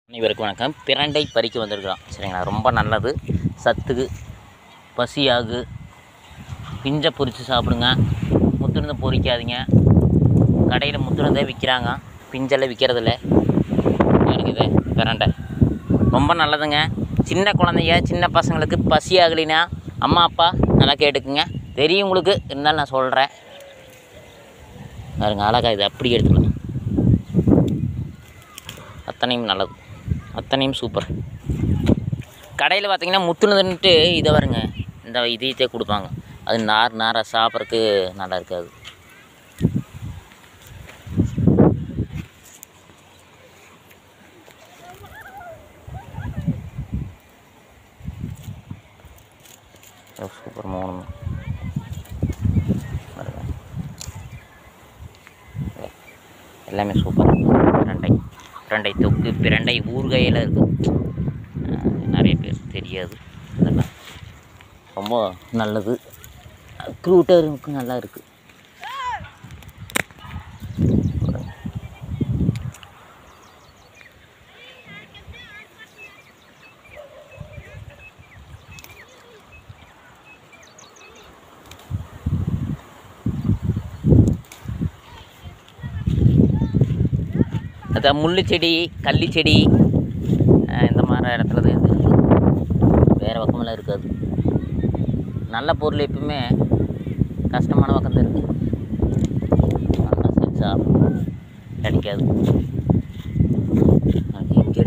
அனைவருக்கும் வணக்கம் பிரண்டை பறிக்க வந்திருக்கிறோம் சரிங்களா ரொம்ப நல்லது சத்துக்கு பசியாகு பிஞ்சை பொரித்து சாப்பிடுங்க முத்துனதை பொரிக்காதீங்க கடையில் முத்துனதே விற்கிறாங்க பிஞ்செல்லாம் விற்கிறதில்ல இருக்குது பிரண்டை ரொம்ப நல்லதுங்க சின்ன குழந்தைங்க சின்ன பசங்களுக்கு பசி ஆகலைன்னா அம்மா அப்பா நல்லா கேட்டுக்குங்க தெரியும் உங்களுக்கு இருந்தாலும் நான் சொல்கிறேன் பாருங்க அழகா இது அப்படி எடுத்துக்கலாம் அத்தனையும் நல்லது அத்தனையும் சூப்பர் கடையில் பார்த்தீங்கன்னா முத்துனதுன்ட்டு இதை வருங்க இந்த இதயத்தை கொடுப்பாங்க அது நார் நாராக சாப்பிட்றதுக்கு நல்லா இருக்காது சூப்பர் மூணு பாருங்க. எல்லாமே சூப்பர் பிரண்டை பிரண்டை தொக்கு பிரண்டை ஊறுகாயில் இருக்குது நிறைய பேர் தெரியாது இதெல்லாம் ரொம்ப நல்லது க்ரூட்டருக்கு நல்லா இருக்குது அதான் முள்ளு செடி கள்ளி செடி அஹ் இந்த மாதிரி இடத்துல தான் இது வேறு பக்கமெல்லாம் இருக்காது நல்ல பொருள் எப்பவுமே கஷ்டமான பக்கம் தான் இருக்குது நல்லா செஞ்சா கிடைக்காது